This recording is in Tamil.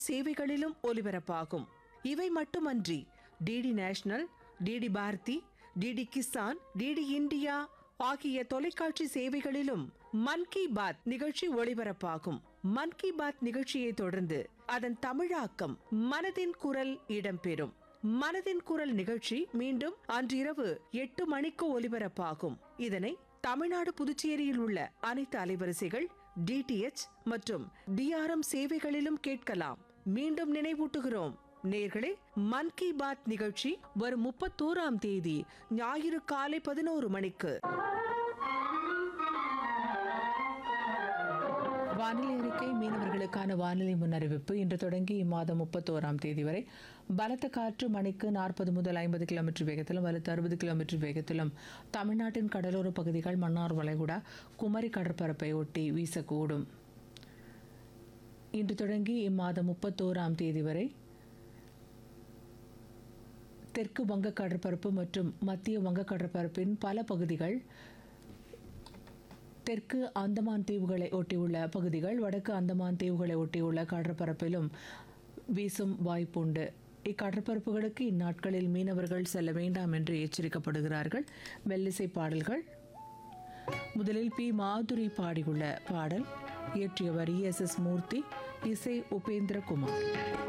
சேவைகளிலும் ஒலிபரப்பாகும் இவை மட்டுமன்றி DD national DD Bharati DD Kisan DD India ஆகிய தொலைக்காட்சி சேவைகளிலும் மன் கி பாத் நிகழ்ச்சி ஒளிபரப்பாகும் மன் கி பாத் நிகழ்ச்சியை தொடர்ந்து அதன் தமிழாக்கம் மனதின் குரல் இடம்பெறும் மனதின் குரல் நிகழ்ச்சி மீண்டும் அன்றிரவு எட்டு மணிக்கு ஒலிபரப்பாகும் இதனை தமிழ்நாடு புதுச்சேரியில் உள்ள அனைத்து அலைவரிசைகள் டிடிஎச் மற்றும் டிஆர்எம் சேவைகளிலும் கேட்கலாம் மீண்டும் நினைவூட்டுகிறோம் நேர்களே மன் கி பாத் நிகழ்ச்சி வரும் முப்பத்தோராம் தேதி ஞாயிறு காலை பதினோரு மணிக்கு வானிலை அறிக்கை மீனவர்களுக்கான வானிலை முன்னறிவிப்பு இன்று தொடங்கி இம்மாதம் முப்பத்தோராம் தேதி வரை பலத்த காற்று மணிக்கு நாற்பது முதல் ஐம்பது கிலோமீட்டர் வேகத்திலும் வலுத்து அறுபது கிலோமீட்டர் வேகத்திலும் தமிழ்நாட்டின் கடலோர பகுதிகள் மன்னார் வளைகுடா குமரி கடற்பரப்பை ஒட்டி வீசக்கூடும் இன்று தொடங்கி இம்மாதம் முப்பத்தோராம் தேதி வரை தெற்கு வங்க கடற்பரப்பு மற்றும் மத்திய வங்க கடற்பரப்பின் பல பகுதிகள் தெற்கு அந்தமான் தீவுகளை ஒட்டியுள்ள பகுதிகள் வடக்கு அந்தமான் தீவுகளை ஒட்டியுள்ள கடற்பரப்பிலும் வீசும் வாய்ப்புண்டு இக்கடற்பரப்புகளுக்கு இந்நாட்களில் மீனவர்கள் செல்ல வேண்டாம் என்று எச்சரிக்கப்படுகிறார்கள் மெல்லிசை பாடல்கள் முதலில் பி மாதுரி பாடியுள்ள பாடல் இயற்றியவர் எஸ் எஸ் மூர்த்தி இசை உபேந்திரகுமார்